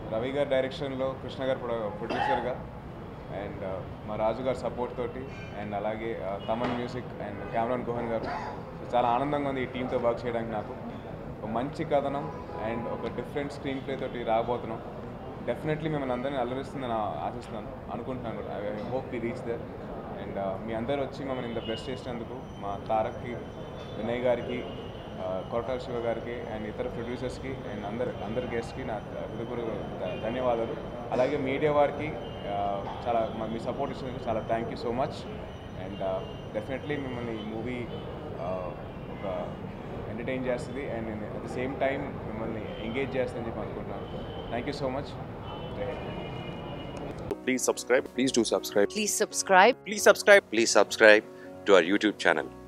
రవి గారి డైరెక్షన్లో కృష్ణ గారు ప్రొ- ప్రొడ్యూసర్గా అండ్ మా రాజు గారి సపోర్ట్ తోటి అండ్ అలాగే ఆ, తమన్ మ్యూజిక్ అండ్ కెమెరాన్ కోహన్ గారు సో చాలా ఆనందంగా ఉంది ఈ టీంతో వర్క్ చేయడానికి నాకు ఒక మంచి కథనం అండ్ ఒక డిఫరెంట్ స్క్రీన్ ప్లే తోటి రాబోతున్నాం డెఫినెట్లీ మిమ్మల్ని అందరినీ అల్లరిస్తుందని ఆ- ఆశిస్తున్నాను అనుకుంటున్నాను కూడా I hope we reach there and మీ అందరూ వచ్చి మమ్మల్ని ఇంత బ్లెస్ చేసినందుకు మా తారక్కి వినయ్ గారికి ఆ, కొరటాల శివ గారికి అండ్ ఇతర ప్రొడ్యూసర్స్కి అండ్ అందరు అందరి గెస్ట్కి నా హృదయపూర్వక ధ- ధన్యవాదాలు అలాగే మీడియా వారికి ఆ, చాలా మా- మీ సపోర్ట్ ఇచ్చినందుకు చాలా thank you so much and definitely మిమ్మల్ని ఈ మూవీ ఒక ఎంటర్టైన్ చేస్తుంది and at the same time మిమ్మల్ని ఎంగేజ్ చేస్తుందని చెప్పి అనుకుంటున్నాను థ్యాంక్ యూ సో మచ్ జై Hind Please subscribe. Please do subscribe. Please subscribe. Please subscribe. Please subscribe to our YouTube channel.